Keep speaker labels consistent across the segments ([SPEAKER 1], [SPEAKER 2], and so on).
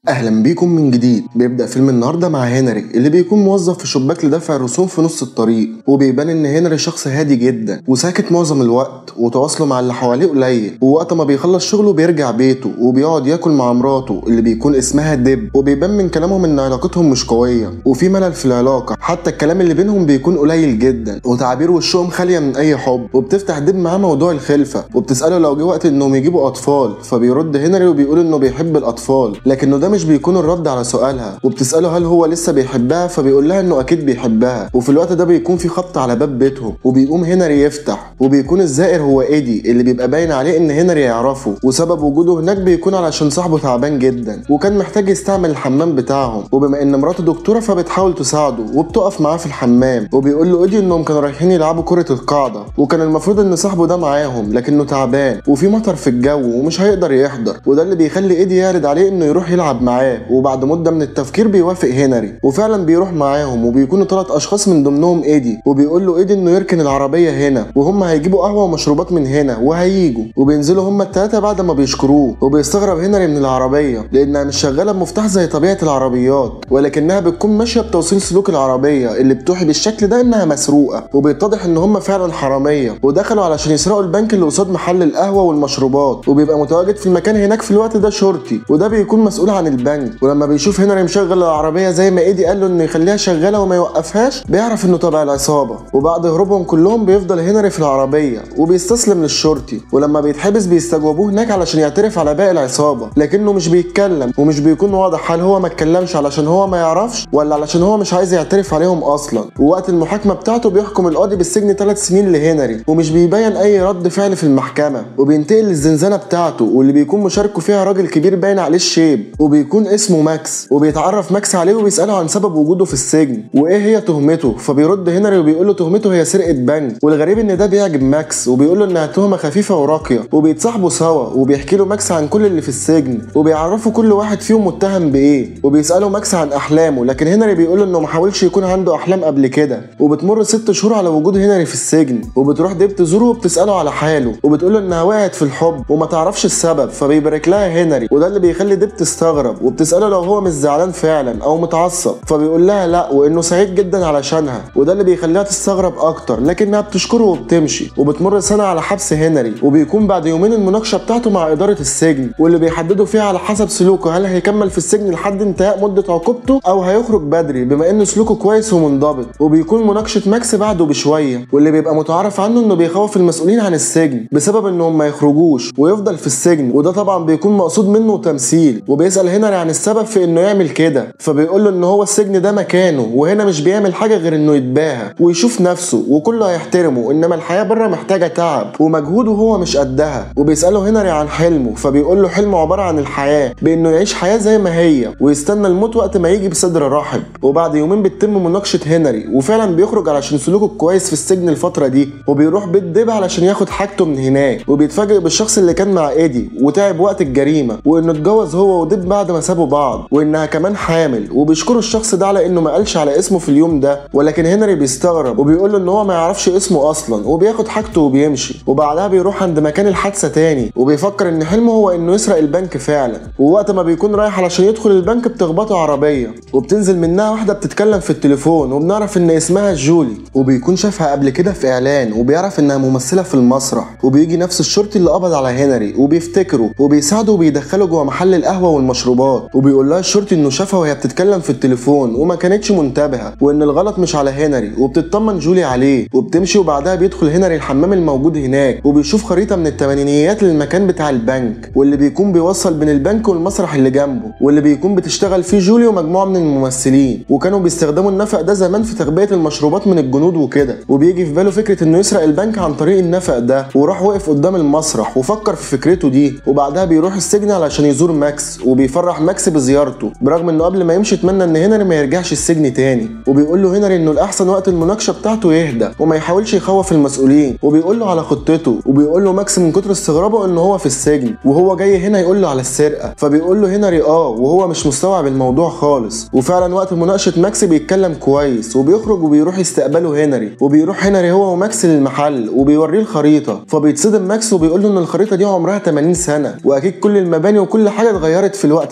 [SPEAKER 1] اهلا بيكم من جديد بيبدا فيلم النهارده مع هنري اللي بيكون موظف في شباك لدفع الرسوم في نص الطريق وبيبان ان هنري شخص هادي جدا وساكت معظم الوقت وتواصله مع اللي حواليه قليل ووقت ما بيخلص شغله بيرجع بيته وبيقعد ياكل مع مراته اللي بيكون اسمها دب وبيبان من كلامهم ان علاقتهم مش قويه وفي ملل في العلاقه حتى الكلام اللي بينهم بيكون قليل جدا وتعابير وشهم خاليه من اي حب وبتفتح دب معاه موضوع الخلفه وبتساله لو جه وقت انهم يجيبوا اطفال فبيرد هنري وبيقول انه بيحب الاطفال لكنه ده مش بيكون الرد على سؤالها وبتساله هل هو لسه بيحبها فبيقول لها انه اكيد بيحبها وفي الوقت ده بيكون في خبط على باب بيتهم وبيقوم هنري يفتح وبيكون الزائر هو ايدي اللي بيبقى باين عليه ان هنري يعرفه وسبب وجوده هناك بيكون علشان صاحبه تعبان جدا وكان محتاج يستعمل الحمام بتاعهم وبما ان مراته دكتوره فبتحاول تساعده وبتقف معاه في الحمام وبيقول له ايدي انهم كانوا رايحين يلعبوا كره القاعده وكان المفروض ان صاحبه ده معاهم لكنه تعبان وفي مطر في الجو ومش هيقدر يحضر وده اللي بيخلي ايدي يعرض عليه انه يروح يلعب معاه وبعد مده من التفكير بيوافق هنري وفعلا بيروح معاهم وبيكونوا ثلاث اشخاص من ضمنهم ايدي وبيقول له ايدي انه يركن العربيه هنا وهم هيجيبوا قهوه ومشروبات من هنا وهيجوا وبينزلوا هم الثلاثه بعد ما بيشكروه وبيستغرب هنري من العربيه لانها مش شغاله بمفتاح زي طبيعه العربيات ولكنها بتكون ماشيه بتوصيل سلوك العربيه اللي بتوحي بالشكل ده انها مسروقه وبيتضح ان هم فعلا حراميه ودخلوا علشان يسرقوا البنك اللي قصاد محل القهوه والمشروبات وبيبقى متواجد في المكان هناك في الوقت ده شرطي وده بيكون مسؤول عن البنك ولما بيشوف هنري مشغل العربيه زي ما ايدي قال له انه يخليها شغاله وما يوقفهاش بيعرف انه تبع العصابه وبعد هروبهم كلهم بيفضل هنري في العربيه وبيستسلم للشرطي ولما بيتحبس بيستجوبوه هناك علشان يعترف على باقي العصابه لكنه مش بيتكلم ومش بيكون واضح هل هو ما اتكلمش علشان هو ما يعرفش ولا علشان هو مش عايز يعترف عليهم اصلا ووقت المحاكمه بتاعته بيحكم القاضي بالسجن ثلاث سنين لهنري ومش بيبين اي رد فعل في المحكمه وبينتقل للزنزانه بتاعته واللي بيكون مشاركه فيها راجل كبير باين عليه الشيب وبيكون اسمه ماكس وبيتعرف ماكس عليه وبيساله عن سبب وجوده في السجن وايه هي تهمته فبيرد هنري وبيقول له تهمته هي سرقه بنك والغريب ان ده بيعجب ماكس وبيقول له انها تهمه خفيفه وراقيه وبيتصاحبوا سوا وبيحكي له ماكس عن كل اللي في السجن وبيعرفوا كل واحد فيهم متهم بايه وبيساله ماكس عن احلامه لكن هنري بيقول له انه ما حاولش يكون عنده احلام قبل كده وبتمر ست شهور على وجود هنري في السجن وبتروح ديب تزوره وبتساله على حاله وبتقول له انها وقعت في الحب وما تعرفش السبب فبيبارك لها هنري وده اللي بيخلي ديب تستغرب وبتساله لو هو مش زعلان فعلا او متعصب فبيقول لها لا وانه سعيد جدا علشانها وده اللي بيخليها تستغرب اكتر لكنها بتشكره وبتمشي وبتمر سنه على حبس هنري وبيكون بعد يومين المناقشه بتاعته مع اداره السجن واللي بيحددوا فيها على حسب سلوكه هل هيكمل في السجن لحد انتهاء مده عقوبته او هيخرج بدري بما ان سلوكه كويس ومنضبط وبيكون مناقشه ماكس بعده بشويه واللي بيبقى متعارف عنه انه بيخوف المسؤولين عن السجن بسبب انهم ما يخرجوش ويفضل في السجن وده طبعا بيكون مقصود منه تمثيل وبيسال هنري عن السبب في انه يعمل كده فبيقول له ان هو السجن ده مكانه وهنا مش بيعمل حاجه غير انه يتباهى ويشوف نفسه وكله هيحترمه انما الحياه بره محتاجه تعب ومجهود وهو مش قدها وبيساله هنري عن حلمه فبيقول له حلمه عباره عن الحياه بانه يعيش حياه زي ما هي ويستنى الموت وقت ما يجي بصدر رحب وبعد يومين بتتم مناقشه هنري وفعلا بيخرج علشان سلوكه كويس في السجن الفتره دي وبيروح بيت ديب علشان ياخد حاجته من هناك وبيتفاجئ بالشخص اللي كان مع ايدي وتعب وقت الجريمه وانه اتجوز هو وديب بعد ما سابوا بعض وانها كمان حامل وبيشكروا الشخص ده على انه ما قالش على اسمه في اليوم ده ولكن هنري بيستغرب وبيقول له ان هو ما يعرفش اسمه اصلا وبياخد حاجته وبيمشي وبعدها بيروح عند مكان الحادثه تاني وبيفكر ان حلمه هو انه يسرق البنك فعلا ووقت ما بيكون رايح علشان يدخل البنك بتخبطه عربيه وبتنزل منها واحده بتتكلم في التليفون وبنعرف ان اسمها جولي وبيكون شافها قبل كده في اعلان وبيعرف انها ممثله في المسرح وبيجي نفس الشرطي اللي قبض على هنري وبيفتكره وبيساعده وبيدخله جوه محل القهوه والمشروبات وبيقول لها الشرطي انه شافها وهي بتتكلم في التليفون وما كانتش منتبهه وان الغلط مش على هنري وبتطمن جولي عليه وبتمشي وبعدها بيدخل هنري الحمام الموجود هناك وبيشوف خريطه من الثمانينيات للمكان بتاع البنك واللي بيكون بيوصل بين البنك والمسرح اللي جنبه واللي بيكون بتشتغل فيه جولي ومجموعه من الممثلين وكانوا بيستخدموا النفق ده زمان في تخبئه المشروبات من الجنود وكده وبيجي في باله فكره انه يسرق البنك عن طريق النفق ده وراح وقف قدام المسرح وفكر في فكرته دي وبعدها بيروح السجن علشان يزور ماكس وبيفرح ماكس بزيارته برغم انه قبل ما يمشي اتمنى ان هنري ما يرجعش السجن تاني وبيقول له هنري انه الاحسن وقت المناقشه بتاعته يهدى وما يحاولش يخوف المسؤولين وبيقول له على خطته وبيقول له ماكس من كتر استغرابه ان هو في السجن وهو جاي هنا يقول له على السرقه فبيقول له هنري اه وهو مش مستوعب الموضوع خالص وفعلا وقت مناقشه ماكس بيتكلم كويس وبيخرج وبيروح يستقبله هنري وبيروح هنري هو وماكس للمحل وبيوريه الخريطه فبيتصدم ماكس وبيقول له ان الخريطه دي عمرها 80 سنه واكيد كل المباني وكل حاجه اتغيرت في الوقت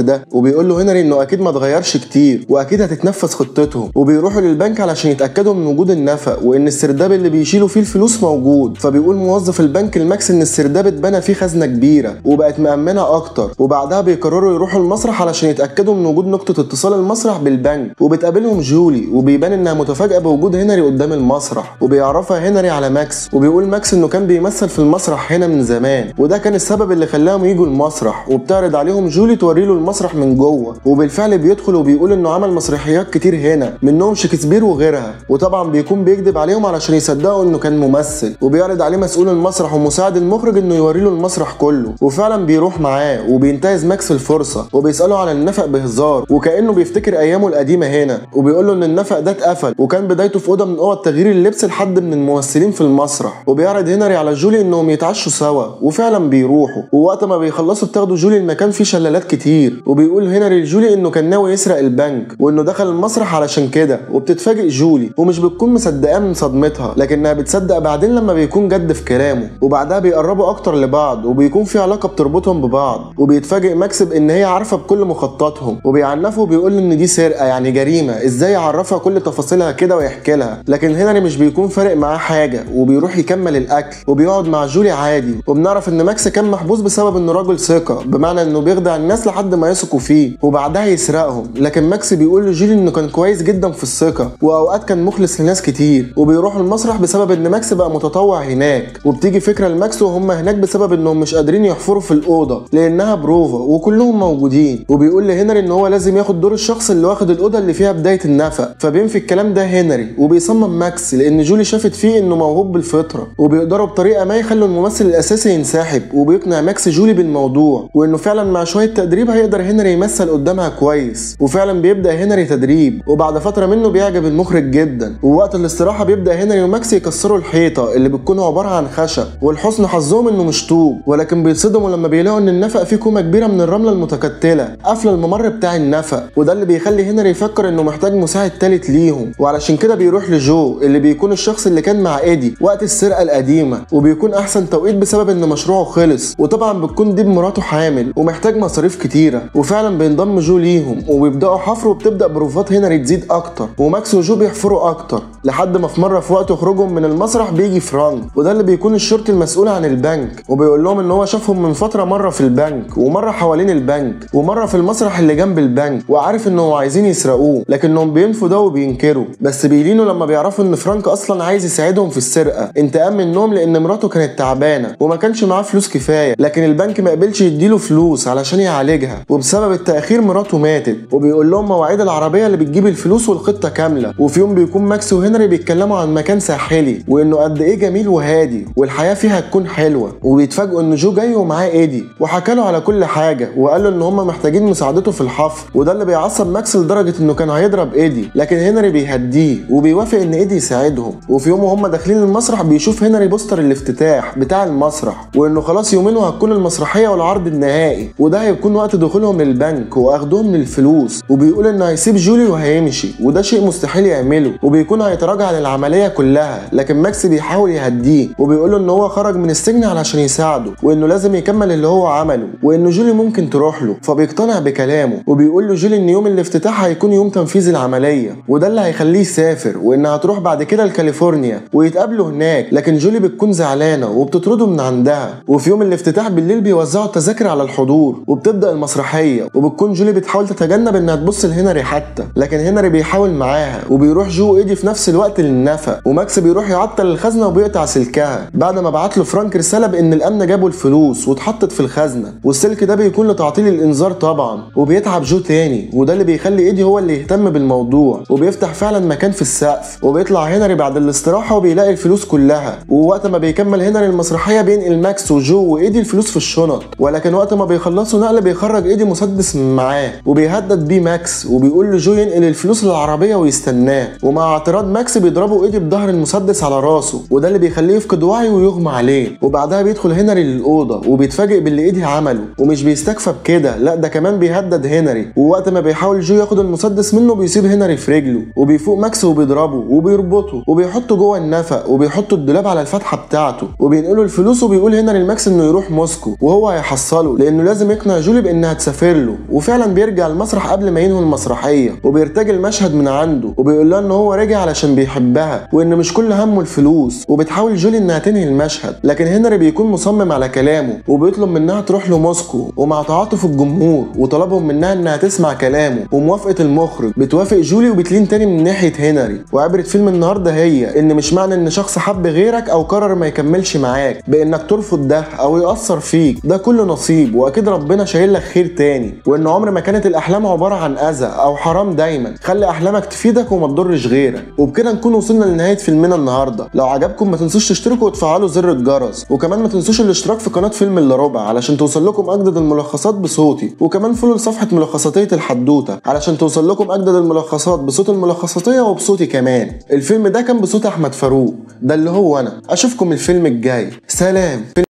[SPEAKER 1] الوقت ده وبيقول له هنري انه اكيد ما اتغيرش كتير واكيد هتتنفذ خطتهم وبيروحوا للبنك علشان يتاكدوا من وجود النفق وان السرداب اللي بيشيلوا فيه الفلوس موجود فبيقول موظف البنك الماكس ان السرداب اتبنى فيه خزنه كبيره وبقت مأمنه اكتر وبعدها بيقرروا يروحوا المسرح علشان يتاكدوا من وجود نقطه اتصال المسرح بالبنك وبتقابلهم جولي وبيبان انها متفاجئه بوجود هنري قدام المسرح وبيعرفها هنري على ماكس وبيقول ماكس انه كان بيمثل في المسرح هنا من زمان وده كان السبب اللي خلاهم يجوا المسرح وبتعرض عليهم جولي توري له المسرح من جوه وبالفعل بيدخل وبيقول انه عمل مسرحيات كتير هنا منهم شكسبير وغيرها وطبعا بيكون بيكذب عليهم علشان يصدقوا انه كان ممثل وبيعرض عليه مسؤول المسرح ومساعد المخرج انه يوري له المسرح كله وفعلا بيروح معاه وبينتهز ماكس الفرصه وبيساله على النفق بهزار وكانه بيفتكر ايامه القديمه هنا وبيقول له ان النفق ده اتقفل وكان بدايته في اوضه من اوض تغيير اللبس لحد من الممثلين في المسرح وبيعرض هنري على جولي انهم يتعشوا سوا وفعلا بيروحوا ووقت ما بيخلصوا بتاخدوا جولي المكان فيه شلالات كتير وبيقول هنري لجولي انه كان ناوي يسرق البنك وانه دخل المسرح علشان كده وبتتفاجئ جولي ومش بتكون مصدقاه من صدمتها لكنها بتصدق بعدين لما بيكون جد في كلامه وبعدها بيقربوا اكتر لبعض وبيكون في علاقه بتربطهم ببعض وبيتفاجئ ماكس بان هي عارفه بكل مخططهم وبيعنفه وبيقول ان دي سرقه يعني جريمه ازاي يعرفها كل تفاصيلها كده ويحكي لها لكن هنري مش بيكون فارق معاه حاجه وبيروح يكمل الاكل وبيقعد مع جولي عادي وبنعرف ان ماكس كان محبوس بسبب انه راجل ثقه بمعنى انه بيخدع الناس لحد ما يثقوا فيه وبعدها يسرقهم لكن ماكس بيقول لجولي انه كان كويس جدا في الثقه واوقات كان مخلص لناس كتير وبيروحوا المسرح بسبب ان ماكس بقى متطوع هناك وبتيجي فكره لماكس وهم هناك بسبب انهم مش قادرين يحفروا في الاوضه لانها بروفا وكلهم موجودين وبيقول لهنري ان هو لازم ياخد دور الشخص اللي واخد الاوضه اللي فيها بدايه النفق فبينفي الكلام ده هنري وبيصمم ماكس لان جولي شافت فيه انه موهوب بالفطره وبيقدروا بطريقه ما يخلوا الممثل الاساسي ينسحب وبيقنع ماكس جولي بالموضوع وانه فعلا مع شويه تدريب هيقدر هنري يمثل قدامها كويس وفعلا بيبدا هنري تدريب وبعد فتره منه بيعجب المخرج جدا ووقت الاستراحه بيبدا هنري وماكس يكسروا الحيطه اللي بتكون عباره عن خشب والحسن حظهم انه مش طوب ولكن بيتصدموا لما بيلاقوا ان النفق فيه كومه كبيره من الرمله المتكتله قافله الممر بتاع النفق وده اللي بيخلي هنري يفكر انه محتاج مساعد تالت ليهم وعلشان كده بيروح لجو اللي بيكون الشخص اللي كان مع ايدي وقت السرقه القديمه وبيكون احسن توقيت بسبب ان مشروعه خلص وطبعا بتكون دي مراته حامل ومحتاج مصاريف كتيره وفعلا بينضم جو ليهم وبيبداوا حفر وبتبدا بروفات هنري تزيد اكتر وماكس وجو بيحفروا اكتر لحد ما في مره في وقت خروجهم من المسرح بيجي فرانك وده اللي بيكون الشرطي المسؤول عن البنك وبيقول لهم ان هو شافهم من فتره مره في البنك ومره حوالين البنك ومره في المسرح اللي جنب البنك وعارف انهم عايزين يسرقوه لكنهم بينفوا ده وبينكروا بس بيلينوا لما بيعرفوا ان فرانك اصلا عايز يساعدهم في السرقه انتقام منهم لان مراته كانت تعبانه وما كانش معاه فلوس كفايه لكن البنك ما قبلش يديله فلوس علشان يعالجها وبسبب التاخير مراته ماتت وبيقول لهم مواعيد العربيه اللي بتجيب الفلوس والخطه كامله وفي يوم بيكون ماكس وهنري بيتكلموا عن مكان ساحلي وانه قد ايه جميل وهادي والحياه فيها تكون حلوه وبيتفاجئوا ان جو جاي ومعاه ايدي وحكى له على كل حاجه وقال له ان هم محتاجين مساعدته في الحفر وده اللي بيعصب ماكس لدرجه انه كان هيضرب ايدي لكن هنري بيهديه وبيوافق ان ايدي يساعدهم وفي يوم وهم داخلين المسرح بيشوف هنري بوستر الافتتاح بتاع المسرح وانه خلاص يومين وهتكون المسرحيه والعرض النهائي وده هيكون وقت دخولهم للبنك واخدهم للفلوس وبيقول انه هيسيب جولي وهيمشي وده شيء مستحيل يعمله وبيكون هيتراجع عن العمليه كلها لكن ماكس بيحاول يهديه وبيقول له ان هو خرج من السجن علشان يساعده وانه لازم يكمل اللي هو عمله وانه جولي ممكن تروح له فبيقتنع بكلامه وبيقول له جولي ان يوم الافتتاح هيكون يوم تنفيذ العمليه وده اللي هيخليه يسافر وانها هتروح بعد كده لكاليفورنيا ويتقابلوا هناك لكن جولي بتكون زعلانه وبتطرده من عندها وفي يوم الافتتاح بالليل بيوزعوا التذاكر على الحضور وبتبدا المسرحيه وبتكون جولي بتحاول تتجنب انها تبص لهنري حتى لكن هنري بيحاول معاها وبيروح جو وايدي في نفس الوقت للنفق وماكس بيروح يعطل الخزنه وبيقطع سلكها بعد ما بعت له فرانك رساله بان الامن جابوا الفلوس واتحطت في الخزنه والسلك ده بيكون لتعطيل الانذار طبعا وبيتعب جو تاني وده اللي بيخلي ايدي هو اللي يهتم بالموضوع وبيفتح فعلا مكان في السقف وبيطلع هنري بعد الاستراحه وبيلاقي الفلوس كلها ووقت ما بيكمل هنري المسرحيه بينقل ماكس وجو وايدي الفلوس في الشنط ولكن وقت ما بيخلصوا نقل بيخرج ايدي مسدس من معاه وبيهدد بيه ماكس وبيقول لجو ينقل الفلوس للعربيه ويستناه ومع اعتراض ماكس بيضربوا ايدي بظهر المسدس على راسه وده اللي بيخليه يفقد وعيه ويغمى عليه وبعدها بيدخل هنري للاوضه وبيتفاجئ باللي ايدي عمله ومش بيستكفى بكده لا ده كمان بيهدد هنري ووقت ما بيحاول جو ياخد المسدس منه بيسيب هنري في رجله وبيفوق ماكس وبيضربه وبيربطه وبيحطه جوه النفق وبيحطوا الدولاب على الفتحه بتاعته وبينقلوا الفلوس وبيقول هنري لماكس انه يروح موسكو وهو هيحصله لانه لازم يقنع جولي بانها تسافر بتسافر له وفعلا بيرجع المسرح قبل ما ينهوا المسرحيه وبيرتجل المشهد من عنده وبيقول لها ان هو راجع علشان بيحبها وان مش كل همه الفلوس وبتحاول جولي انها تنهي المشهد لكن هنري بيكون مصمم على كلامه وبيطلب منها تروح له موسكو ومع تعاطف الجمهور وطلبهم منها انها تسمع كلامه وموافقه المخرج بتوافق جولي وبتلين تاني من ناحيه هنري وعبره فيلم النهارده هي ان مش معنى ان شخص حب غيرك او قرر ما يكملش معاك بانك ترفض ده او ياثر فيك ده كله نصيب واكيد ربنا شايل لك خير تاني وان عمر ما كانت الاحلام عباره عن اذى او حرام دايما خلي احلامك تفيدك وما تضرش غيرك وبكده نكون وصلنا لنهايه فيلمنا النهارده لو عجبكم ما تنسوش تشتركوا وتفعلوا زر الجرس وكمان ما تنسوش الاشتراك في قناه فيلم الا ربع علشان توصل لكم اجدد الملخصات بصوتي وكمان فولو لصفحه ملخصاتيه الحدوته علشان توصل لكم اجدد الملخصات بصوت الملخصاتيه وبصوتي كمان الفيلم ده كان بصوت احمد فاروق ده اللي هو انا اشوفكم الفيلم الجاي سلام